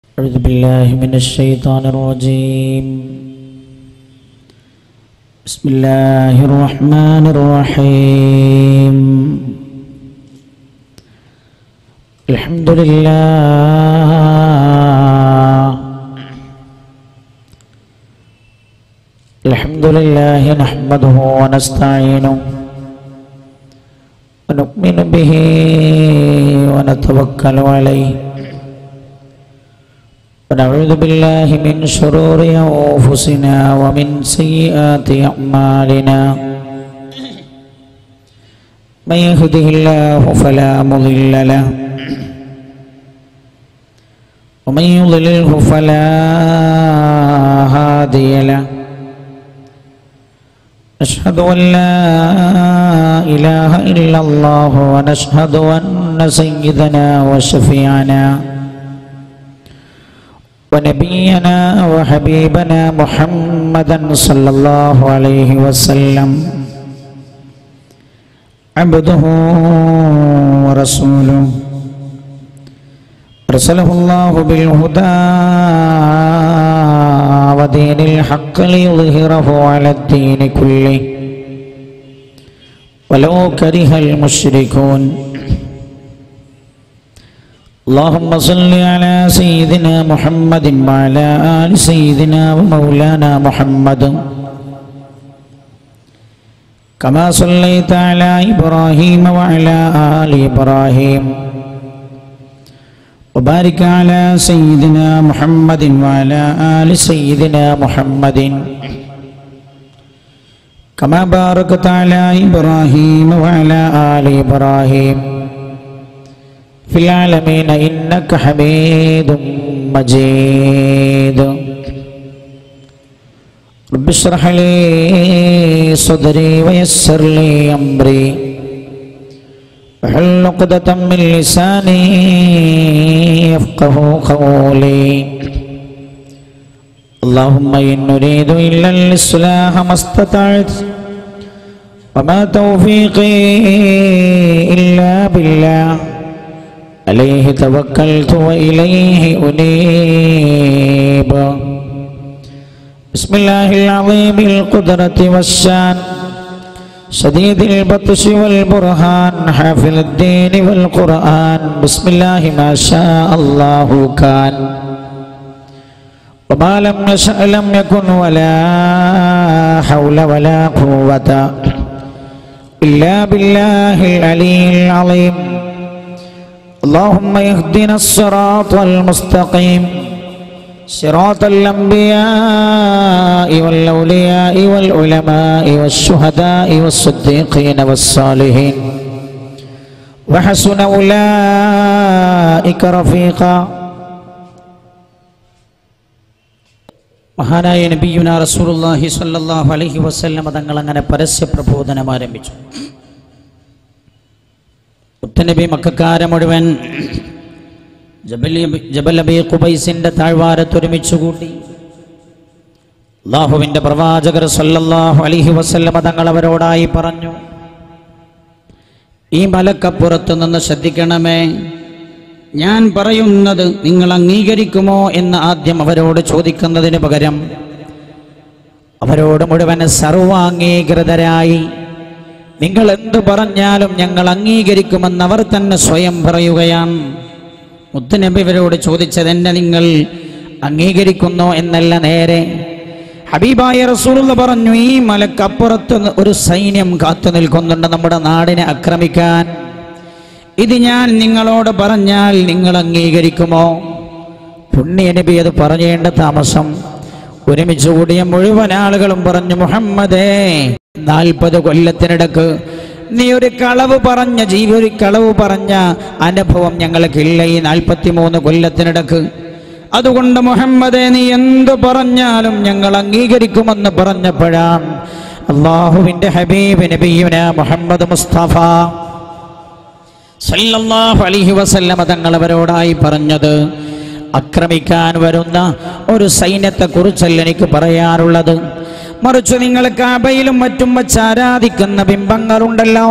أعوذ بالله من الشيطان الرجيم بسم الله الرحمن الرحيم الحمد لله الحمد لله نحمده ونستعينه ونؤمن به ونتوكل عليه ونعوذ بالله من شرور أنفسنا ومن سيئات أعمالنا من يهده الله فلا مضل له ومن يضلله فلا هادي له أشهد أن لا إله إلا الله ونشهد أن سيدنا وشفيعنا ونبينا وحبيبنا محمدا صلى الله عليه وسلم عبده ورسوله أرسله الله بالهدى ودين الحق ليظهره على الدين كله ولو كره المشركون اللهم صل على سيدنا محمد وعلى آل سيدنا ومولانا محمد كما صليت على إبراهيم وعلى آل إبراهيم وبارك على سيدنا محمد وعلى آل سيدنا محمد كما باركت على إبراهيم وعلى آل إبراهيم في العالمين إنك حميد مجيد رب اشرح لي صدري ويسر لي أمري واحلل عقدة من لساني يفقه قولي اللهم إن نريد إلا الإصلاح ما استطعت وما توفيقي إلا بالله عليه توكلت وإليه أنيب بسم الله العظيم القدرة والشان شديد البطش والبرهان حافظ الدين والقرآن بسم الله ما شاء الله كان وما لم يشأ لم يكن ولا حول ولا قوة إلا بالله العلي العظيم اللهم اهدنا الصراط المستقيم صراط الأنبياء والأولياء والعلماء والشهداء والصديقين والصالحين وحسن أولئك رفيقا മഹാനായ നബിയുന റസൂലുള്ളാഹി സ്വല്ലല്ലാഹു അലൈഹി വസല്ലം തങ്ങൾ അങ്ങനെ പരസ്യ പ്രബോധനം ആരംഭിച്ചു മുത്തനബി മക്കാര മുഴുവൻ ജബൽ അബി ഖുബൈസിന്റെ താഴ്വാരത്തൊരുമിച്ചു കൂട്ടി അള്ളാഹുവിന്റെ പ്രവാചകർ സല്ലല്ലാഹു അലൈഹി വസല്ലമ തങ്ങൾ അവരോടായി പറഞ്ഞു ഈ മലക്കപ്പുറത്ത് നിന്ന് ശ്രദ്ധിക്കണമേ ഞാൻ പറയുന്നത് നിങ്ങൾ അംഗീകരിക്കുമോ എന്ന് ആദ്യം അവരോട് ചോദിക്കുന്നതിന് പകരം അവരോട് മുഴുവൻ സർവാംഗീകൃതരായി നിങ്ങൾ എന്ത് പറഞ്ഞാലും ഞങ്ങൾ അംഗീകരിക്കുമെന്ന് അവർ തന്നെ സ്വയം പറയുകയാണ് മുത്തുനബി ഇവരോട് ചോദിച്ചത് എന്നെ നിങ്ങൾ അംഗീകരിക്കുന്നോ എന്നല്ല നേരെ ഹബീബായ റസൂലുള്ള പറഞ്ഞു ഈ മലക്കപ്പുറത്ത് ഒരു സൈന്യം കാത്തു നിൽക്കുന്നുണ്ട് നമ്മുടെ നാടിനെ ആക്രമിക്കാൻ ഇത് ഞാൻ നിങ്ങളോട് പറഞ്ഞാൽ നിങ്ങൾ അംഗീകരിക്കുമോ പുണ്യ നബി അത് പറഞ്ഞേണ്ട താമസം ഒരുമിച്ച് കൂടിയ മുഴുവൻ ആളുകളും പറഞ്ഞു മുഹമ്മദേ നാൽപ്പത് കൊല്ലത്തിനിടക്ക് നീ ഒരു കളവ് പറഞ്ഞ ജീവി ഒരു കളവ് പറഞ്ഞ അനുഭവം ഞങ്ങൾക്കില്ല ഈ നാൽപ്പത്തി മൂന്ന് കൊല്ലത്തിനിടക്ക് അതുകൊണ്ട് മുഹമ്മദേ നീ എന്തു പറഞ്ഞാലും ഞങ്ങൾ അംഗീകരിക്കുമെന്ന് പറഞ്ഞപ്പോഴാണ് അള്ളാഹുവിന്റെ ഹബീബ് നബിയുന മുഹമ്മദ് മുസ്തഫ സല്ലല്ലാഹു അലൈഹി വസല്ലമ തങ്ങൾ അവരോടായി പറഞ്ഞത് ആക്രമിക്കാൻ വരുന്ന ഒരു സൈന്യത്തെ കുറിച്ചല്ല എനിക്ക് പറയാറുള്ളത് മറിച്ച് നിങ്ങൾ കാബയിലും മറ്റും വച്ച് ആരാധിക്കുന്ന ബിംബങ്ങളുണ്ടല്ലോ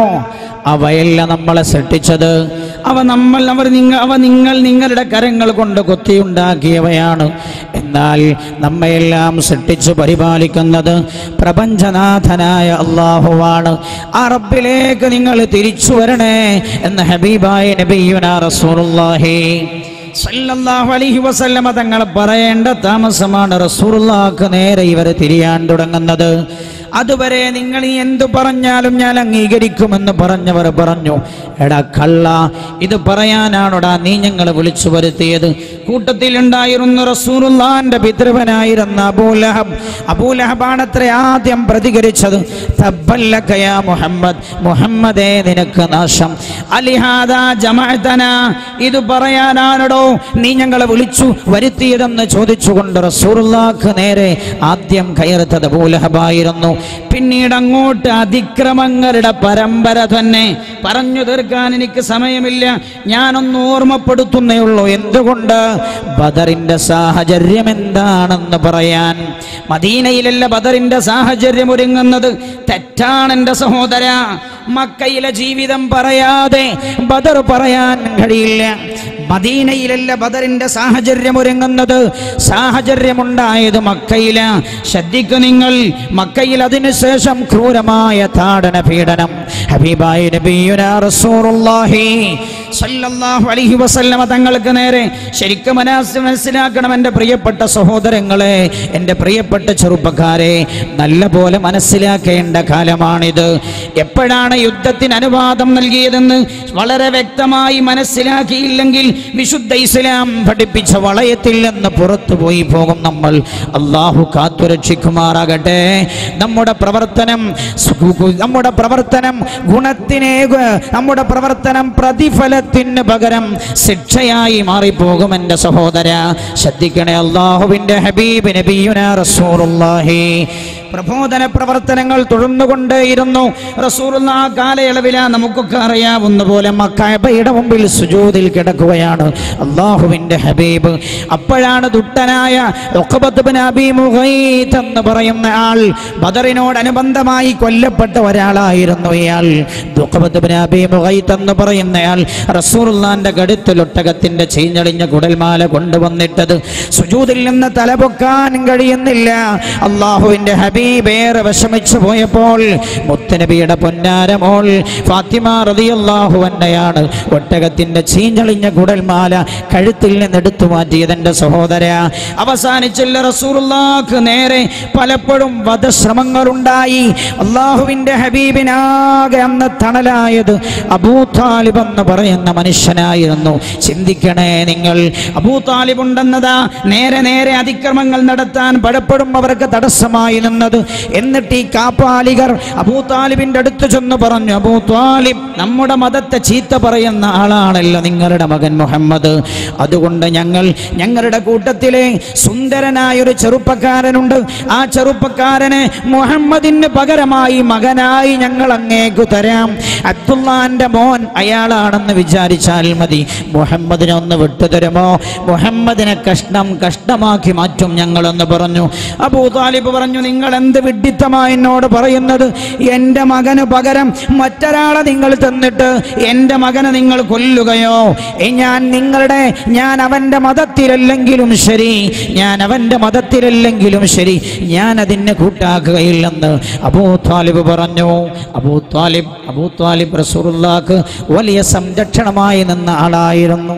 അവയല്ല നമ്മളെ സൃഷ്ടിച്ചത് അവ നമ്മൾ അവർ നിങ്ങൾ അവ നിങ്ങൾ നിങ്ങളുടെ കരങ്ങൾ കൊണ്ട് കൊത്തിയുണ്ടാക്കിയവയാണ് എന്നാൽ നമ്മയെല്ലാം സൃഷ്ടിച്ചു പരിപാലിക്കുന്നത് പ്രപഞ്ചനാഥനായ അള്ളാഹുവാണ് ആ റബ്ബിലേക്ക് നിങ്ങൾ തിരിച്ചു വരണേ എന്ന് ഹബീബായ നബിയുന റസൂലുള്ളാഹി സല്ലല്ലാഹു അലൈഹി വസല്ലമ തങ്ങൾ പറയേണ്ട താമസമാണ് റസൂലുള്ളാഹിക്ക് നേരെ ഇവർ തിരിയാൻ തുടങ്ങുന്നത് അതുവരെ നിങ്ങൾ ഈ എന്തു പറഞ്ഞാലും ഞാൻ അംഗീകരിക്കുമെന്ന് പറഞ്ഞവർ പറഞ്ഞു എടാ കള്ള ഇത് പറയാനാണോടാ നീ ഞങ്ങളെ വിളിച്ചു വരുത്തിയത് കൂട്ടത്തിലുണ്ടായിരുന്നു റസൂറുല്ലാന്റെ പിതൃവനായിരുന്ന അബൂലഹബ് അബൂലഹബാണത്ര ആദ്യം പ്രതികരിച്ചത് തബ്ബല്ലക യാ മുഹമ്മദ് മുഹമ്മദേ നിനക്ക് നാശം അലിഹാദ ജമഅതന ഇത് പറയാനാണോ നീ ഞങ്ങളെ വിളിച്ചു വരുത്തിയതെന്ന് ചോദിച്ചുകൊണ്ട് റസൂറുല്ലാക്ക് നേരെ ആദ്യം കയറുത്തത് അബൂലഹബായിരുന്നു പിന്നീട് അങ്ങോട്ട് അതിക്രമങ്ങളുടെ പരമ്പര തന്നെ പറഞ്ഞു തീർക്കാൻ എനിക്ക് സമയമില്ല ഞാനൊന്ന് ഓർമ്മപ്പെടുത്തുന്നേ ഉള്ളൂ എന്തുകൊണ്ട് ബദറിന്റെ സാഹചര്യം എന്താണെന്ന് പറയാൻ മദീനയിലല്ല ബദറിന്റെ സാഹചര്യം ഒരുങ്ങുന്നത് തെറ്റാണ് എൻ്റെ സഹോദര മക്കയിലെ ജീവിതം പറയാതെ ബദർ പറയാൻ കഴിയില്ല മദീനയിലല്ല ബദറിന്റെ സാഹചര്യം ഒരുങ്ങുന്നത് സാഹചര്യമുണ്ടായത് മക്കയില ശ്രദ്ധിക്കു നിങ്ങൾ മക്കയിൽ അതിനുശേഷം ക്രൂരമായ താടന പീഡനം ഹബീബായ നബിയുനാ റസൂലുള്ളാഹി സല്ലല്ലാഹു അലൈഹി വസല്ലമ തങ്ങൾക്ക് നേരെ ശരിക്കും മനസ്സ് മനസ്സിലാക്കണം എൻ്റെ പ്രിയപ്പെട്ട സഹോദരങ്ങളെ എൻ്റെ പ്രിയപ്പെട്ട ചെറുപ്പക്കാരെ നല്ല പോലെ മനസ്സിലാക്കേണ്ട കാലമാണിത് എപ്പോഴാണ് യുദ്ധത്തിന് അനുവാദം നൽകിയതെന്ന് വളരെ വ്യക്തമായി മനസ്സിലാക്കിയില്ലെങ്കിൽ വിശുദ്ധ ഇസ്ലാം പഠിപ്പിച്ച വളയത്തിൽ നിന്ന് പുറത്തു പോയി പോകും നമ്മൾ അള്ളാഹു കാത്തുരക്ഷിക്കുമാറാകട്ടെ നമ്മുടെ പ്രവർത്തനം സു- നമ്മുടെ പ്രവർത്തനം ഗുണത്തിനെ നമ്മുടെ പ്രവർത്തനം പ്രതിഫലത്തിന് പകരം ശിക്ഷയായി മാറിപ്പോകും എൻ്റെ സഹോദര ശ്രദ്ധിക്കണേ അള്ളാഹുവിൻ്റെ ഹബീബ് നബിയുന റസൂറുല്ലാഹി പ്രബോധന പ്രവർത്തനങ്ങൾ തുടർന്നുകൊണ്ടേയിരുന്നു റസൂറുള്ള ആ കാലയളവിലാ നമുക്കൊക്കെ അറിയാവുന്ന പോലെ മക്കബയുടെ മുമ്പിൽ സുജൂദിൽ കിടക്കുകയാണ് അള്ളാഹുവിൻ്റെ ഹബീബ് അപ്പോഴാണ് ദുഷ്ടനായ ഉഖബത്ത് ബിൻ അബീ മുഗൈത്ത് എന്ന് പറയുന്ന ആൾ ബദറിനോടനുബന്ധമായി കൊല്ലപ്പെട്ട ഒരാളായിരുന്നു ഇയാൾ ഉഖബത്ത് ബിൻ അബീ മുഗൈത്ത് എന്ന് പറയുന്നയാൾ റസൂറുള്ളാന്റെ കടുത്തിൽ ഒട്ടകത്തിന്റെ ചീഞ്ഞളിഞ്ഞ കുടൽമാല കൊണ്ടുവന്നിട്ടത് സുജൂദിൽ നിന്ന് തലപൊക്കാൻ കഴിയുന്നില്ല അള്ളാഹുവിന്റെ ഹബീബ് ഏറെ വിഷമിച്ചു പോയപ്പോൾ മുത്തനബിയുടെ പൊന്നാരമോൾ ഫാത്തിമ റളിയല്ലാഹു അന്നയാണ് ഒട്ടകത്തിന്റെ ചീഞ്ഞളിഞ്ഞ കുടൽമാല കഴുത്തിൽ നിന്ന് എടുത്തു മാറ്റിയത് എൻ്റെ സഹോദര അവസാനിച്ചില്ല റസൂലുള്ളാഹ്ക്ക് നേരെ പലപ്പോഴും വധശ്രമങ്ങളുണ്ടായി അള്ളാഹുവിന്റെ ഹബീബിനാകെ അന്ന് തണലായത് അബൂ താലിബ് എന്ന് പറയുന്ന മനുഷ്യനായിരുന്നു ചിന്തിക്കണേ നിങ്ങൾ അബൂ താലിബ് ഉണ്ടെന്നതാ നേരെ നേരെ അതിക്രമങ്ങൾ നടത്താൻ പലപ്പോഴും അവർക്ക് തടസ്സമായി നിന്നത് എന്നിട്ട് ഈ കാപ്പാലികർ അബൂ താലിബിന്റെ അടുത്ത് ചെന്ന് പറഞ്ഞു അബൂ താലിബ് നമ്മുടെ മതത്തെ ചീത്ത പറയുന്ന ആളാണല്ലോ നിങ്ങളുടെ മകൻ മുഹമ്മദ് അതുകൊണ്ട് ഞങ്ങൾ ഞങ്ങളുടെ കൂട്ടത്തിലെ സുന്ദരനായ ഒരു ചെറുപ്പക്കാരനുണ്ട് ആ ചെറുപ്പക്കാരനെ മുഹമ്മദിന് പകരമായി മകനായി ഞങ്ങൾ അങ്ങേക്കു തരാം അബ്ദുള്ളാന്റെ മോൻ അയാളാണെന്ന് വിചാരിച്ചാൽ മതി മുഹമ്മദിനെ ഒന്ന് വിട്ടുതരുമോ മുഹമ്മദിനെ കഷ്ണം കഷ്ടമാക്കി മാറ്റും ഞങ്ങളെന്ന് പറഞ്ഞു അബൂ താലിബ് പറഞ്ഞു നിങ്ങൾ എന്ത് വിഡിത്തമായി എന്നോട് പറയുന്നത് എൻ്റെ മകന് പകരം മറ്റൊരാളെ നിങ്ങൾ തന്നിട്ട് എൻ്റെ മകനെ നിങ്ങൾ കൊല്ലുകയോ ഏ, ഞാൻ നിങ്ങളുടെ ഞാൻ അവൻ്റെ മതത്തിലല്ലെങ്കിലും ശരി ഞാൻ അവൻ്റെ മതത്തിലല്ലെങ്കിലും ശരി ഞാൻ അതിനെ കൂട്ടാക്കുകയില്ലെന്ന് അബൂ താലിബ് പറഞ്ഞു അബൂ താലിബ് അബൂ താലിബ് റസൂറുല്ലാക്ക് വലിയ സംരക്ഷണമായി നിന്ന ആളായിരുന്നു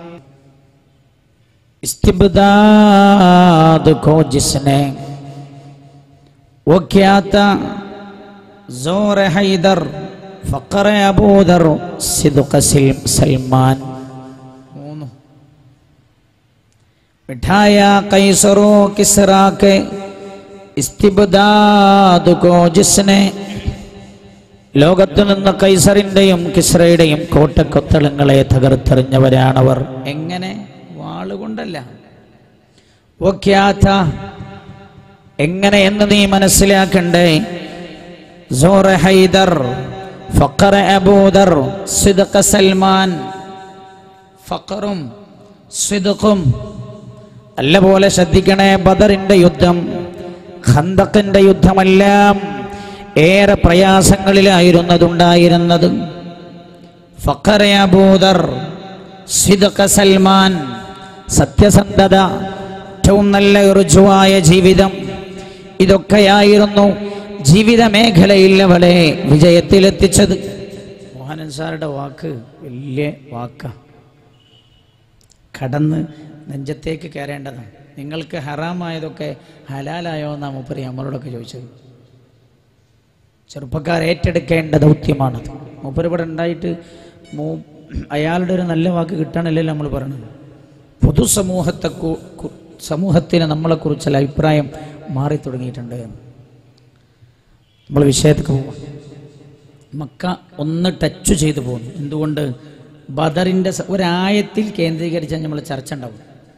इस्तिबदाद को जिसने वो क्या था जोर हैदर फकर अबूदर सिद्क सिल- सलमान मिठाया कैसरो किसरा के ഇസ്തിബദാദ് കോ ജിസ്നെ ലോകത്തു നിന്ന് കൈസറിന്റെയും കിസ്രയുടെയും കോട്ടക്കൊത്തളങ്ങളെ തകർത്തെറിഞ്ഞവരാണവർ എങ്ങനെ വാളുകൊണ്ടല്ല ഒക്യാത്ത എങ്ങനെ എന്ന് നീ മനസ്സിലാക്കണ്ടേ സോറ ഹൈദർ ഫഖർ അബൂദർ സിദ്ഖ സൽമാൻ ഫഖറും സിദ്ഖും നല്ല പോലെ ശ്രദ്ധിക്കണേ ബദറിന്റെ യുദ്ധം ഖന്തക്കിന്റെ യുദ്ധമെല്ലാം ഏറെ പ്രയാസങ്ങളിലായിരുന്നതുണ്ടായിരുന്നത് ഫക്കറയാബൂദർ സിദഖ സൽമാൻ സത്യസന്ധത ഏറ്റവും നല്ല ഋജുവായ ജീവിതം ഇതൊക്കെയായിരുന്നു ജീവിത മേഖലയിൽ അവളെ വിജയത്തിലെത്തിച്ചത് മോഹനൻ സാറുടെ വാക്ക് വലിയ വാക്കാണ് കടന്ന് നെഞ്ചത്തേക്ക് കയറേണ്ടതാണ് നിങ്ങൾക്ക് ഹറാമായതൊക്കെ ഹലാലായോ എന്നാണ് മൂപ്പര് നമ്മളോടൊക്കെ ചോദിച്ചത് ചെറുപ്പക്കാർ ഏറ്റെടുക്കേണ്ട ദൗത്യമാണത് മൂപ്പര് ഇവിടെ ഉണ്ടായിട്ട് മൂ അയാളുടെ ഒരു നല്ല വാക്ക് കിട്ടാനല്ലേ നമ്മൾ പറയണത് പൊതുസമൂഹത്തെ കു- കു- സമൂഹത്തിന് നമ്മളെക്കുറിച്ചുള്ള അഭിപ്രായം മാറി തുടങ്ങിയിട്ടുണ്ട് നമ്മൾ വിഷയത്തേക്ക് പോവാം മക്ക ഒന്ന് ടച്ച് ചെയ്തു പോകുന്നു എന്തുകൊണ്ട് ബദറിൻ്റെ സ- ഒരായത്തിൽ കേന്ദ്രീകരിച്ചാൽ നമ്മൾ ചർച്ച ഉണ്ടാവും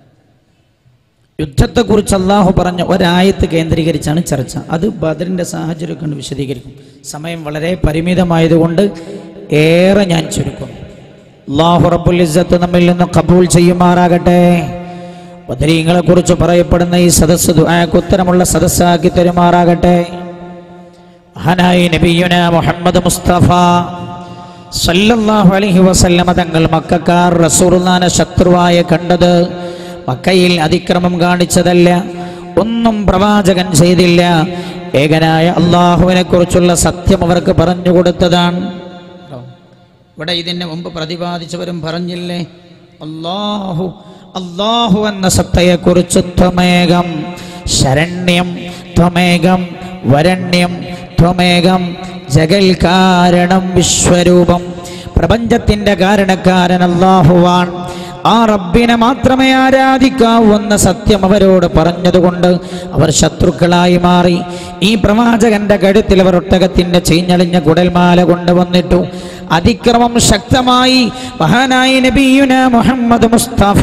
യുദ്ധത്തെക്കുറിച്ച് അള്ളാഹു പറഞ്ഞ ഒരായത്ത് കേന്ദ്രീകരിച്ചാണ് ചർച്ച അത് ബദറിൻ്റെ സാഹചര്യം കൊണ്ട് വിശദീകരിക്കും സമയം വളരെ പരിമിതമായതുകൊണ്ട് ഏറെ ഞാൻ ചുരുക്കും അള്ളാഹു റബ്ബുൽ ഇസ്സത്ത് നമ്മിൽ നിന്ന് കബൂൽ ചെയ്യുമാറാകട്ടെ ബദരീങ്ങളെ കുറിച്ച് പറയപ്പെടുന്ന ഈ സദസ്സ് ദുആക്ക് ഉത്തരമുള്ള സദസ്സാക്കി തരുമാറാകട്ടെ മഹാനായ നബിയുന മുഹമ്മദ് മുസ്തഫ സല്ലല്ലാഹു അലൈഹി വസല്ലമ തങ്ങൾ മക്കാർ റസൂലുള്ളാനെ ശത്രുവായ കണ്ടത് മക്കയിൽ അതിക്രമം കാണിച്ചതല്ല ഒന്നും പ്രവാചകൻ ചെയ്തില്ല ഏകനായ അള്ളാഹുവിനെ കുറിച്ചുള്ള സത്യം അവർക്ക് പറഞ്ഞു കൊടുത്തതാണ് ഇവിടെ ഇതിന് മുമ്പ് പ്രതിപാദിച്ചവരും പറഞ്ഞില്ലേ അള്ളാഹു അള്ളാഹു എന്ന സത്തയെക്കുറിച്ച് ത്വമേകം ശരണ്യം ത്വമേകം വരണ്യം ത്വമേകം ജഗൽ കാരണം വിശ്വരൂപം പ്രപഞ്ചത്തിന്റെ കാരണക്കാരൻ അള്ളാഹുവാൻ ആ റബ്ബിനെ മാത്രമേ ആരാധിക്കാവൂ എന്ന സത്യം അവരോട് പറഞ്ഞതുകൊണ്ട് അവർ ശത്രുക്കളായി മാറി ഈ പ്രവാചകന്റെ കഴുത്തിൽ അവർ ഒട്ടകത്തിന്റെ ചീഞ്ഞളിഞ്ഞ കുടൽമാല കൊണ്ടുവന്നിട്ടു അതിക്രമം ശക്തമായി മഹാനായ നബിയുന മുഹമ്മദ് മുസ്തഫ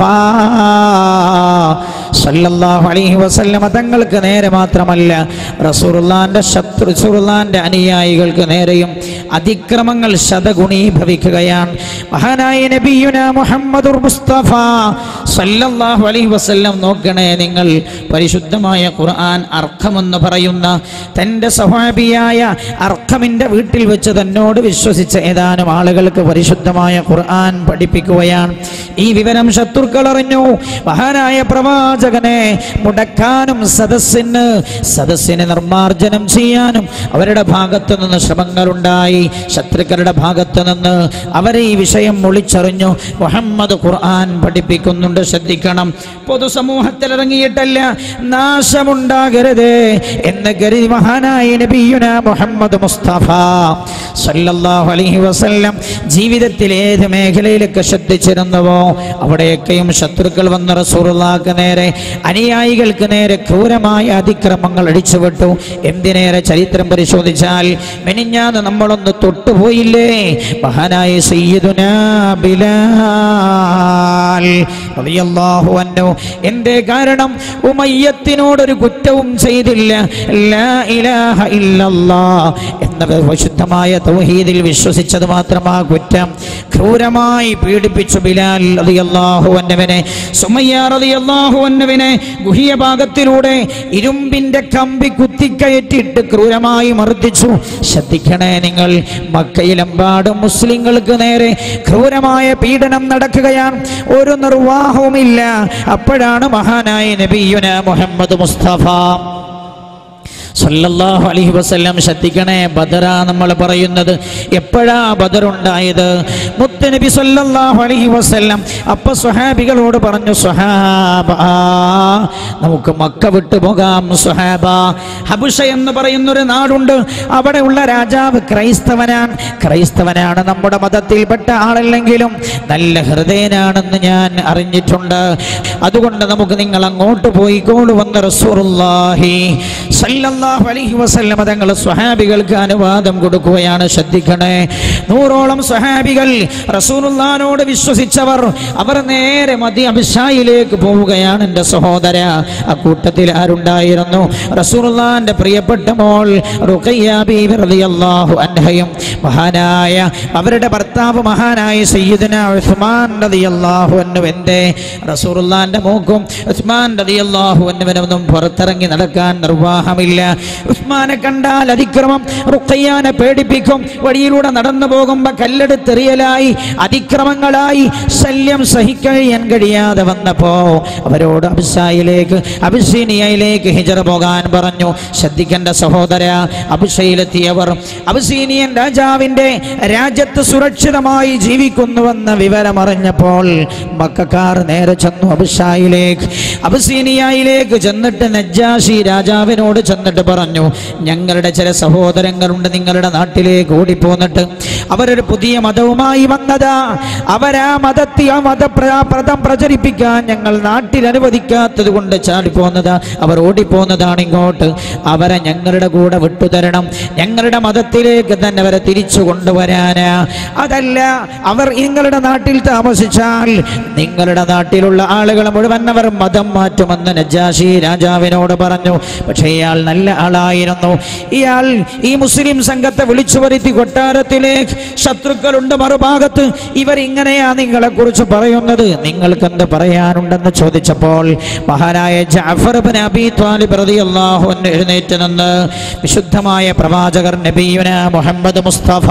സല്ലല്ലാഹു അലൈഹി വസല്ലമ തങ്ങൾക്ക് നേരെ മാത്രമല്ല റസൂലുള്ളാന്റെ ശത്രു റസൂലുള്ളാന്റെ അനുയായികൾക്ക് നേരെയും അതിക്രമങ്ങൾ ശതഗുണീഭവിക്കുകയാണ് മഹാനായ നബിയുന മുഹമ്മദുർ മുസ്തഫ സല്ലല്ലാഹു അലൈഹി വസല്ലം നോക്കണേ നിങ്ങൾ പരിശുദ്ധമായ ഖുർആൻ അർഖമെന്ന് പറയുന്ന തൻ്റെ സഹാബിയായ അർഖമിൻ്റെ വീട്ടിൽ വെച്ച് തന്നോട് വിശ്വസിച്ച ഏതാനും ആളുകൾക്ക് പരിശുദ്ധമായ ഖുർആൻ പഠിപ്പിക്കുകയാണ് ഈ വിവരം ശത്രുക്കൾ അറിഞ്ഞു മഹാനായ പ്രവാചകനെ മുടക്കാനും സദസ്സിന് സദസ്സിനെ നിർമാർജനം ചെയ്യാനും അവരുടെ ഭാഗത്തു നിന്ന് ശ്രമങ്ങളുണ്ടായി ശത്രുക്കളുടെ ഭാഗത്തു നിന്ന് അവരെ ഈ വിഷയം ഒളിച്ചറിഞ്ഞു മുഹമ്മദ് ഖുർആൻ പഠിപ്പിക്കുന്നുണ്ട് ശ്രദ്ധിക്കണം പൊതുസമൂഹത്തിൽ ഇറങ്ങിയിട്ടല്ല നാശമുണ്ടാകരുത് എന്ന് കരുതി മഹാനായ നബിയുന മുഹമ്മദ് മുസ്തഫ സല്ലല്ലാഹു അലൈഹി വസല്ലം ജീവിതത്തിൽ ഏത് മേഖലയിലൊക്കെ ശ്രദ്ധിച്ചിരുന്നുവോ അവിടെയൊക്കെയും ശത്രുക്കൾ വന്ന റസൂറുള്ളാക്ക് നേരെ അനുയായികൾക്ക് നേരെ ക്രൂരമായ അതിക്രമങ്ങൾ അടിച്ചുവിട്ടു എന്തിനേറെ ചരിത്രം പരിശോധിച്ചാൽ മെനിഞ്ഞാന്ന് നമ്മളൊന്ന് തൊട്ടുപോയില്ലേ മഹാനായ സയ്യിദുന ബിലാൽ റളിയല്ലാഹു അൻഹു എന്തേ കാരണം ഉമയ്യത്തിനോടൊരു കുറ്റവും ചെയ്തില്ല ലാ ഇലാഹ ഇല്ലല്ലാ എന്ന പരിശുദ്ധമായ തൗഹീദിൽ വിശ്വസിച്ചത് മാത്രമാ കുറ്റം ക്രൂരമായി പീഡിപ്പിച്ചു ബിലാൽ റളിയല്ലാഹു അൻഹുവിനെ സുമയ്യ റളിയല്ലാഹു അൻഹുവിനെ ഗുഹ്യ ഭാഗത്തിലൂടെ ഇരുമ്പിന്റെ കമ്പി കുത്തിക്കയറ്റിട്ട് ക്രൂരമായി മർദ്ദിച്ചു ശ്രദ്ധിക്കണേ നിങ്ങൾ മക്കയിലെമ്പാടും മുസ്ലിങ്ങൾക്ക് നേരെ ക്രൂരമായ പീഡനം നടക്കുകയാണ് ഒരു നിർവാഹവുമില്ല അപ്പോഴാണ് മഹാനായ നബിയുന മുഹമ്മദ് മുസ്തഫ സല്ലല്ലാഹു അലൈഹി വസല്ലം ശ്രദ്ധിക്കണേ ബദറ നമ്മൾ പറയുന്നത് എപ്പോഴാ ബദർ ഉണ്ടായത് മുത്തനബി സല്ലല്ലാഹു അലൈഹി വസല്ലം അപ്പ സ്വഹാബികളോട് പറഞ്ഞു സ്വഹാബ നമുക്ക് മക്ക വിട്ടു പോകാം സ്വഹാബ ഹബുഷ എന്ന് പറയുന്നൊരു നാടുണ്ട് അവിടെയുള്ള രാജാവ് ക്രൈസ്തവനാണ് ക്രൈസ്തവനാണ് നമ്മുടെ മതത്തിൽപ്പെട്ട ആളല്ലെങ്കിലും നല്ല ഹൃദയനാണെന്ന് ഞാൻ അറിഞ്ഞിട്ടുണ്ട് അതുകൊണ്ട് നമുക്ക് നിങ്ങൾ അങ്ങോട്ട് പോയിക്കോളൂ വന്ന റസൂറുല്ലാഹി സല്ലല്ലാഹു സല്ലല്ലാഹു അലൈഹി വസല്ലമ തങ്ങൾ സ്വഹാബികൾക്ക് അനുവാദം കൊടുക്കുകയാണ് ശ്രദ്ധിക്കണേ നൂറോളം സ്വഹാബികൾ റസൂലുള്ളാഹിനോട് വിശ്വസിച്ചവർ അവർ നേരെ മദി അഭിഷായിലേക്ക് പോവുകയാണ് എൻ്റെ സഹോദര ആ കൂട്ടത്തിൽ ആരുണ്ടായിരുന്നു റസൂലുള്ളാഹിന്റെ പ്രിയപ്പെട്ട മോൾ റുഖയ്യ ബീബി റളിയല്ലാഹു അൻഹയും മഹാനായ അവരുടെ ഭർത്താവ് മഹാനായ സയ്യിദന ഉസ്മാൻ റളിയല്ലാഹു അൻഹു എന്തേ റസൂലുള്ളാഹിന്റെ മൂക്കും ഉസ്മാൻ റളിയല്ലാഹു അൻഹുവിനൊന്നും പുറത്തിറങ്ങി നടക്കാൻ നിർവാഹമില്ല ഉസ്മാനെ കണ്ടാൽ അതിക്രമം റുഖയ്യാനെ പേടിപ്പിക്കും വഴിയിലൂടെ നടന്നു പോകുമ്പോ കല്ലെടുത്തെറിയലായി അതിക്രമങ്ങളായി ശല്യം സഹിക്കഴിയാൻ കഴിയാതെ വന്നപ്പോ അവരോട് അബിസായിലേക്ക് അബിസീനിയയിലേക്ക് ഹിജറ പോകാൻ പറഞ്ഞു ശ്രദ്ധിക്കേണ്ട സഹോദര അബിഷയിലെത്തിയവർ അബിസീനിയൻ രാജാവിന്റെ രാജ്യത്ത് സുരക്ഷിതമായി ജീവിക്കുന്നുവെന്ന വിവരമറിഞ്ഞപ്പോൾ മക്കാർ നേരെ ചെന്നു അബിഷായിലേക്ക് അബിസീനിയയിലേക്ക് ചെന്നിട്ട് നജ്ജാഷി രാജാവിനോട് ചെന്നിട്ട് പറഞ്ഞു ഞങ്ങളുടെ ചില സഹോദരങ്ങളുണ്ട് നിങ്ങളുടെ നാട്ടിലേക്ക് ഓടിപ്പോന്നിട്ട് അവരൊരു പുതിയ മതവുമായി വന്നതാ അവരാ മതത്തെ ആ മതപ്രദം പ്രചരിപ്പിക്കാൻ ഞങ്ങൾ നാട്ടിൽ അനുവദിക്കാത്തത് കൊണ്ട് ചാടിപ്പോന്നതാ അവർ ഓടിപ്പോന്നതാണ് ഇങ്ങോട്ട് അവരെ ഞങ്ങളുടെ കൂടെ വിട്ടുതരണം ഞങ്ങളുടെ മതത്തിലേക്ക് തന്നെ അവരെ തിരിച്ചു കൊണ്ടുവരാനാ അതല്ല അവർ നിങ്ങളുടെ നാട്ടിൽ താമസിച്ചാൽ നിങ്ങളുടെ നാട്ടിലുള്ള ആളുകൾ മുഴുവൻ അവർ മതം മാറ്റുമെന്ന് നജാഷി രാജാവിനോട് പറഞ്ഞു പക്ഷേ ഇയാൾ നല്ല ആളായിരുന്നു ഇയാൾ ഈ മുസ്ലിം സംഘത്തെ വിളിച്ചു വരുത്തി കൊട്ടാരത്തിലേക്ക് ശത്രുക്കളുണ്ട് മറുഭാഗത്ത് ഇവർ ഇങ്ങനെയാ നിങ്ങളെ കുറിച്ച് പറയുന്നത് നിങ്ങൾക്ക് എന്ത് പറയാനുണ്ടെന്ന് ചോദിച്ചപ്പോൾ മഹാനായ ജാഫർ ബിൻ അബി ത്വാലിബ് റളിയല്ലാഹു അൻഹു എഴുന്നേറ്റ് നിന്ന് വിശുദ്ധമായ പ്രവാചകർ നബിയുന മുഹമ്മദ് മുസ്തഫ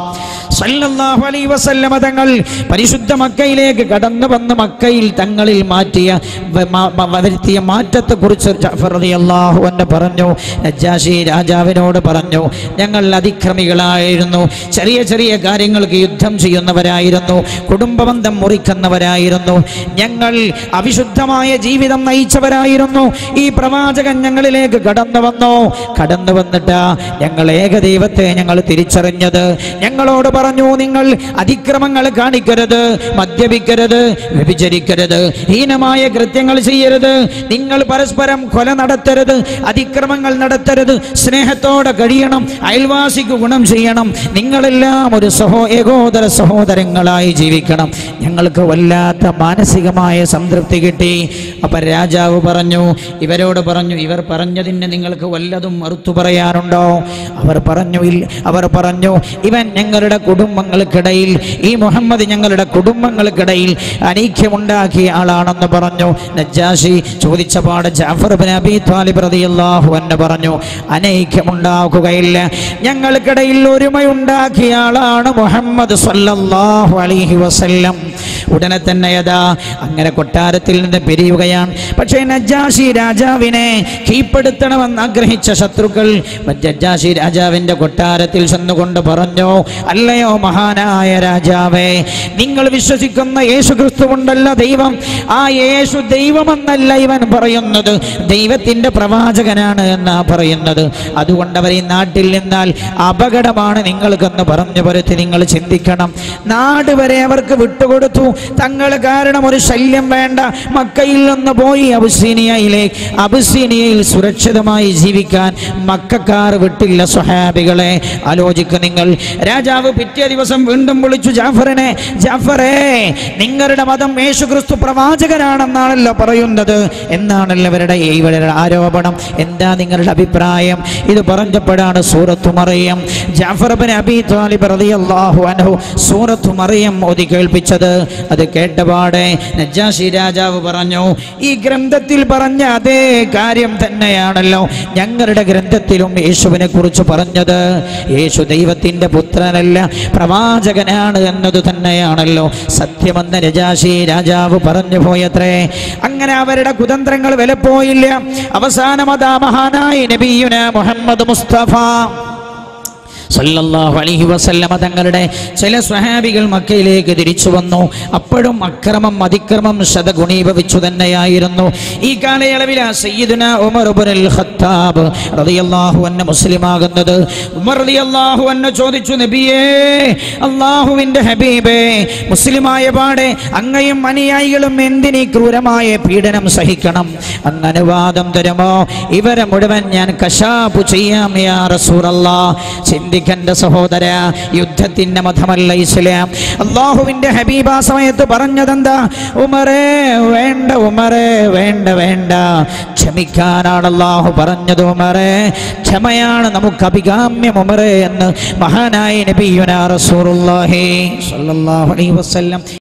സല്ലല്ലാഹു അലൈഹി വസല്ലമ തങ്ങൾ പരിശുദ്ധ മക്കയിലേക്ക് കടന്നു വന്ന് മക്കയിൽ തങ്ങളിൽ മാറ്റിയ വ- മ- മ- വരുത്തിയ മാറ്റത്തെ കുറിച്ച് ജാഫർ റളിയല്ലാഹു അൻഹു പറഞ്ഞു നജ്ജാശി രാജാവിനോട് പറഞ്ഞു ഞങ്ങൾ അതിക്രമികളായിരുന്നു ചെറിയ ചെറിയ കാര്യങ്ങൾക്ക് യുദ്ധം ചെയ്യുന്നവരായിരുന്നു കുടുംബബന്ധം മുറിക്കുന്നവരായിരുന്നു ഞങ്ങൾ അവിശുദ്ധമായ ജീവിതം നയിച്ചവരായിരുന്നു ഈ പ്രവാചകൻ ഞങ്ങളിലേക്ക് കടന്നു വന്നു കടന്നു വന്നിട്ട് ഞങ്ങൾ ഏകദൈവത്തെ ഞങ്ങൾ തിരിച്ചറിഞ്ഞത് ഞങ്ങളോട് പറഞ്ഞു നിങ്ങൾ അതിക്രമങ്ങൾ കാണിക്കരുത് മദ്യപിക്കരുത് വ്യഭിചരിക്കരുത് ഹീനമായ കൃത്യങ്ങൾ ചെയ്യരുത് നിങ്ങൾ പരസ്പരം കൊല നടത്തരുത് അതിക്രമങ്ങൾ നടത്തരുത് സ്നേഹത്തോടെ കഴിയണം അയൽവാസിക്ക് ഗുണം ചെയ്യണം നിങ്ങളെല്ലാം ഒരു സഹോ ഏകോദര സഹോദരങ്ങളായി ജീവിക്കണം ഞങ്ങൾക്ക് വല്ലാത്ത മാനസികമായ സംതൃപ്തി കിട്ടി അപ്പൊ രാജാവ് പറഞ്ഞു ഇവരോട് പറഞ്ഞു ഇവർ പറഞ്ഞതിന് നിങ്ങൾക്ക് വല്ലതും മറുത്തു പറയാനുണ്ടോ അവർ പറഞ്ഞു ഇല്ല അവർ പറഞ്ഞു ഇവൻ ഞങ്ങളുടെ കുടുംബങ്ങൾക്കിടയിൽ ഈ മുഹമ്മദ് ഞങ്ങളുടെ കുടുംബങ്ങൾക്കിടയിൽ അനൈക്യമുണ്ടാക്കിയ ആളാണെന്ന് പറഞ്ഞു നജ്ജാഷി ചോദിച്ച പാട് ജാഫർ ബിൻ അബി ത്വാലിബ് റളിയല്ലാഹു അൻഹു പറഞ്ഞു അനൈക്യമുണ്ടാക്കുകയില്ല ഞങ്ങൾക്കിടയിൽ ഒരുമയുണ്ടാക്കിയ ആളാണ് മുഹമ്മദ് സല്ലല്ലാഹു അലൈഹി വസല്ലം ഉടനെ തന്നെ യഥാ അങ്ങനെ കൊട്ടാരത്തിൽ നിന്ന് പിരിയുകയാണ് പക്ഷേ നജ്ജാഷി രാജാവിനെ കീഴ്പ്പെടുത്തണമെന്ന് ആഗ്രഹിച്ച ശത്രുക്കൾ നജ്ജാഷി രാജാവിന്റെ കൊട്ടാരത്തിൽ ചെന്നുകൊണ്ട് പറഞ്ഞു അല്ലയോ മഹാനായ രാജാവേ നിങ്ങൾ വിശ്വസിക്കുന്ന യേശു ക്രിസ്തു കൊണ്ടല്ല ദൈവം ആ യേശു ദൈവമെന്നല്ല ഇവൻ പറയുന്നത് ദൈവത്തിന്റെ പ്രവാചകനാണ് എന്നാ പറയുന്നത് അതുകൊണ്ട് അവർ ഈ നാട്ടിൽ നിന്നാൽ അപകടമാണ് നിങ്ങൾക്കെന്ന് പറഞ്ഞു പരുത്തി നിങ്ങൾ ചിന്തിക്കണം നാട് വരെ അവർക്ക് വിട്ടുകൊടുത്തു തങ്ങൾ കാരണം ഒരു ശല്യം വേണ്ട മക്കയിൽ നിന്ന് പോയി അബുസീനിയയിലേക്ക് അബുസീനിയയിൽ സുരക്ഷിതമായി ജീവിക്കാൻ മക്കാർ വിട്ടില്ല സ്വഹാബികളെ ആലോചിക്കുക നിങ്ങൾ രാജാവ് പിറ്റേ ദിവസം വീണ്ടും വിളിച്ചു ജാഫറിനെ ജാഫറേ നിങ്ങളുടെ മതം യേശു ക്രിസ്തു പ്രവാചകനാണെന്നാണല്ലോ പറയുന്നത് എന്നാണല്ലോ ഇവരുടെ ഇവരുടെ ആരോപണം എന്താ നിങ്ങളുടെ അഭിപ്രായം ഇത് പറഞ്ഞപ്പോഴാണ് സൂറത്തു Maryam Jafar bin Abi Talib റളിയല്ലാഹു അൻഹു സൂറത്തു മറിയം ഓതി കേൾപ്പിച്ചത് അത് കേട്ടപാടെ നജ്ജാശി രാജാവ് പറഞ്ഞു ഈ ഗ്രന്ഥത്തിൽ പറഞ്ഞ അതേ കാര്യം തന്നെയാണല്ലോ ഞങ്ങളുടെ ഗ്രന്ഥത്തിലും യേശുവിനെ കുറിച്ച് പറഞ്ഞത് യേശു ദൈവത്തിന്റെ പുത്രനല്ല പ്രവാചകനാണ് എന്നത് തന്നെയാണല്ലോ സത്യമെന്ന് നജാശി രാജാവ് പറഞ്ഞു പോയത്രേ അങ്ങനെ അവരുടെ കുതന്ത്രങ്ങൾ വിലപ്പോയില്ല അവസാനം അതാ മഹാനായ നബിയുന മുഹമ്മദ് മുസ്തഫ സല്ലല്ലാഹു അലൈഹി വസല്ലമ തങ്ങളുടെ ചില സ്വഹാബികൾ മക്കയിലേക്ക് തിരിച്ചു വന്നു അപ്പോഴും അക്രമം അതിക്രമം ശതഗുണീഭവിച്ചു തന്നെയായിരുന്നു ഈ കാലയളവിൽ ആ സയ്യിദുന ഉമർ ഇബ്നുൽ ഖത്താബ് റളിയല്ലാഹു അൻഹു മുസ്ലിമാകുന്നത് ഉമർ റളിയല്ലാഹു അൻഹു ചോദിച്ചു നബിയേ അള്ളാഹുവിന്റെ ഹബീബേ മുസ്ലിമായ പാടെ അങ്ങയും അനുയായികളും എന്തിനീ ക്രൂരമായ പീഡനം സഹിക്കണം അങ്ങ് അനുവാദം തരുമോ ഇവരെ മുഴുവൻ ഞാൻ കശാപ്പു ചെയ്യാം യാ റസൂറല്ലാ ചിന്തിക്കണ്ട സഹോദര യുദ്ധത്തിന്റെ മതമല്ല ഇസ്ലാം അള്ളാഹുവിന്റെ ഹബീബ ആ സമയത്ത് പറഞ്ഞതെന്താ ഉമറേ വേണ്ട ഉമറേ വേണ്ട വേണ്ട ക്ഷമിക്കാനാണ് അള്ളാഹു പറഞ്ഞത് ഉമറേ ക്ഷമയാണ് നമുക്ക് അഭികാമ്യം ഉമറേ എന്ന് മഹാനായ നബിയുന റസൂറുല്ലാഹി സ്വല്ലല്ലാഹു അലൈഹി വസല്ലം